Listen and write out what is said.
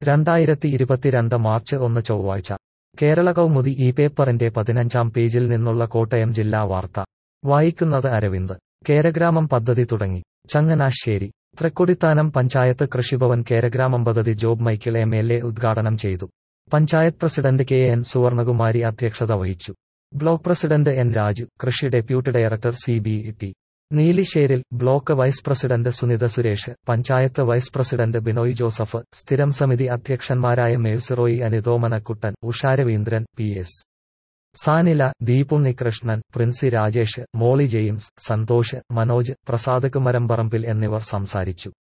രണ്ടായിരത്തി ഇരുപത്തിരണ്ട് മാർച്ച് ഒന്ന് ചൊവ്വാഴ്ച കേരള കൗമുദി ഈ പേപ്പറിന്റെ പതിനഞ്ചാം പേജിൽ നിന്നുള്ള കോട്ടയം ജില്ലാ വാർത്ത വായിക്കുന്നത് അരവിന്ദ് കേരഗ്രാമം പദ്ധതി തുടങ്ങി ചങ്ങനാശ്ശേരി തൃക്കൊടിത്താനം പഞ്ചായത്ത് കൃഷിഭവൻ കേരഗ്രാമം പദ്ധതി job Michael M L A ഉദ്ഘാടനം ചെയ്തു പഞ്ചായത്ത് പ്രസിഡന്റ് കെ എൻ സുവർണകുമാരി അധ്യക്ഷത വഹിച്ചു ബ്ലോക്ക് പ്രസിഡന്റ് എൻ രാജു കൃഷി deputy director C B T നീലിശ്ശേരിൽ block vice president Sunitha Suresh panchayat vice president Binoy Joseph സ്ഥിരം സമിതി അധ്യക്ഷന്മാരായ മേഴ്സിറോയി അനിതോമനക്കുട്ടൻ ഉഷാരവീന്ദ്രൻ പി എസ് സാനില ദീപുണ്ണികൃഷ്ണൻ പ്രിൻസി രാജേഷ് മോളി ജെയിംസ് സന്തോഷ് മനോജ് പ്രസാദ് കുമരംപറമ്പിൽ എന്നിവർ സംസാരിച്ചു